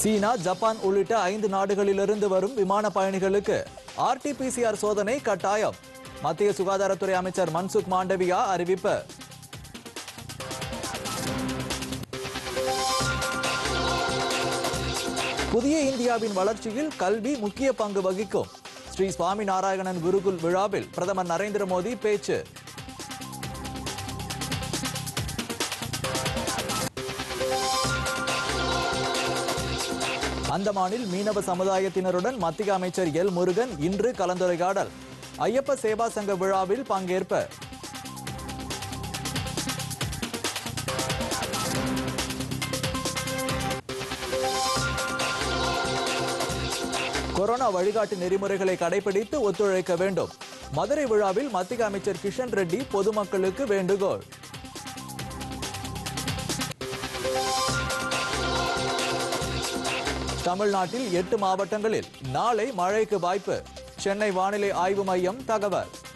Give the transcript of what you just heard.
சீனா Japan உள்ளிட்ட ஐந்து நாடுகளிலிருந்து வரும் விமான பயணிகளுக்கு ஆர்டிபிசிஆர் சோதனை கட்டாயம் மத்திய சுகாதாரத்துறை அமைச்சர் மன்சுக் மாண்டவியா அறிவிப்பு புதிய இந்தியாவின் வளர்ச்சியில் கல்வி முக்கிய பங்கு வகிக்கும் ஸ்ரீ சுவாமி நாராயணன் குருகுல் விழாவில் பிரதமர் நரேந்திர மோடி பேச்சு அந்தமானில் மீனவ சமுதாயத்தினருடன் மத்திய அமைச்சர் எல் முருகன் இன்று கலந்துரையாடல் ஐயப்ப சேவா சங்க விழாவில் பங்கேற்பு கொரோனா வழிகாட்டு நெறிமுறைகளை கடைபிடித்து ஒத்துழைக்க வேண்டும் மதுரை விழாவில் மத்திய அமைச்சர் கிஷன் ரெட்டி பொதுமக்களுக்கு வேண்டுகோள் தமிழ்நாட்டில் எட்டு மாவட்டங்களில் நாளை மழைக்கு வாய்ப்பு சென்னை வானிலை ஆய்வு மையம் தகவல்